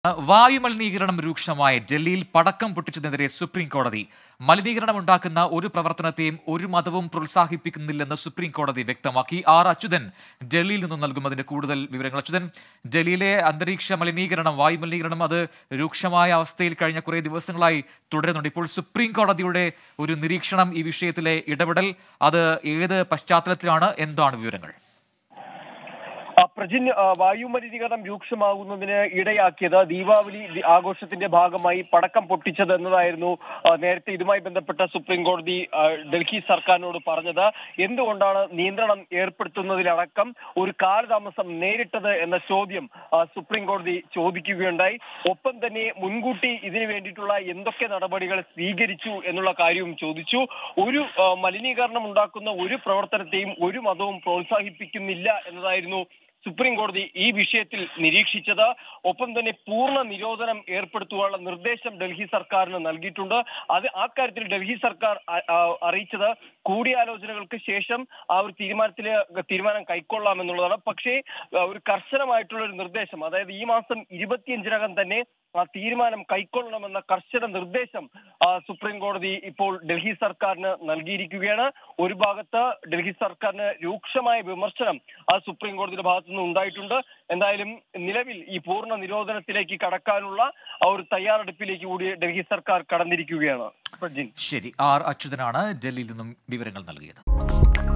വായു മലിനീകരണം രൂക്ഷമായ ഡൽഹിയിൽ പടക്കം പൊട്ടിച്ചതിനെതിരെ സുപ്രീം കോടതി മലിനീകരണം ഉണ്ടാക്കുന്ന ഒരു പ്രവർത്തനത്തെയും ഒരു മതവും പ്രോത്സാഹിപ്പിക്കുന്നില്ലെന്ന് സുപ്രീം കോടതി വ്യക്തമാക്കി ആർ അച്യുതൻ ഡൽഹിയിൽ നിന്നും നൽകുന്നതിന്റെ കൂടുതൽ വിവരങ്ങൾ അച്യുതൻ ഡൽഹിയിലെ അന്തരീക്ഷ മലിനീകരണം വായു മലിനീകരണം അത് രൂക്ഷമായ അവസ്ഥയിൽ കഴിഞ്ഞ കുറേ ദിവസങ്ങളായി തുടരുന്നുണ്ട് ഇപ്പോൾ സുപ്രീം കോടതിയുടെ ഒരു നിരീക്ഷണം ഈ വിഷയത്തിലെ ഇടപെടൽ അത് ഏത് പശ്ചാത്തലത്തിലാണ് എന്താണ് വിവരങ്ങൾ ആ, പ്രജിൻ ആ, വായു മലിനീകരണം രൂക്ഷമാകുന്നതിന് ഇടയാക്കിയത് ദീപാവലി ദി- ആഘോഷത്തിന്റെ ഭാഗമായി പടക്കം പൊട്ടിച്ചത് എന്നതായിരുന്നു ആ, നേരത്തെ ഇതുമായി ബന്ധപ്പെട്ട സുപ്രീം കോടതി ആ, ഡൽഹി സർക്കാരിനോട് പറഞ്ഞത് എന്തുകൊണ്ടാണ് നിയന്ത്രണം ഏർപ്പെടുത്തുന്നതിലടക്കം ഒരു കാലതാമസം നേരിട്ടത് എന്ന ചോദ്യം ആ, സുപ്രീം കോടതി ചോദിക്കുകയുണ്ടായി ഒപ്പം തന്നെ മുൻകൂട്ടി ഇതിനു വേണ്ടിയിട്ടുള്ള എന്തൊക്കെ നടപടികൾ സ്വീകരിച്ചു എന്നുള്ള കാര്യവും ചോദിച്ചു ഒരു ആ, മലിനീകരണം ഉണ്ടാക്കുന്ന ഒരു പ്രവർത്തനത്തെയും ഒരു മതവും പ്രോത്സാഹിപ്പിക്കുന്നില്ല എന്നതായിരുന്നു സുപ്രീം കോടതി ഈ വിഷയത്തിൽ നിരീക്ഷിച്ചത് ഒപ്പം തന്നെ പൂർണ്ണ നിരോധനം ഏർപ്പെടുത്തുവാനുള്ള നിർദ്ദേശം ഡൽഹി സർക്കാരിന് നൽകിയിട്ടുണ്ട് അത് ആ കാര്യത്തിൽ ഡൽഹി സർക്കാർ അ- ആ- അറിയിച്ചത് കൂടിയാലോചനകൾക്ക് ശേഷം ആ ഒരു തീരുമാനത്തിൽ തീരുമാനം കൈക്കൊള്ളാമെന്നുള്ളതാണ് പക്ഷേ ആ, ഒരു കർശനമായിട്ടുള്ള ഒരു നിർദ്ദേശം അതായത് ഈ മാസം ഇരുപത്തിയഞ്ചിനകം തന്നെ ആ തീരുമാനം കൈക്കൊള്ളണമെന്ന കർശന നിർദ്ദേശം ആ, സുപ്രീം കോടതി ഇപ്പോൾ ഡൽഹി സർക്കാരിന് നൽകിയിരിക്കുകയാണ് ഒരു ഭാഗത്ത് ഡൽഹി സർക്കാരിന് രൂക്ഷമായ വിമർശനം ആ സുപ്രീം കോടതിയുടെ ഭാഗത്തുനിന്ന് ഉണ്ടായിട്ടുണ്ട് എന്തായാലും നിലവിൽ ഈ പൂർണ്ണ നിരോധനത്തിലേക്ക് കടക്കാനുള്ള ആ ഒരു തയ്യാറെടുപ്പിലേക്ക് കൂടി ഡൽഹി സർക്കാർ കടന്നിരിക്കുകയാണ് പ്രജിൻ ശരി ആർ അച്യുതനാണ് ഡൽഹിയിൽ നിന്നും വിവരങ്ങൾ നൽകിയത്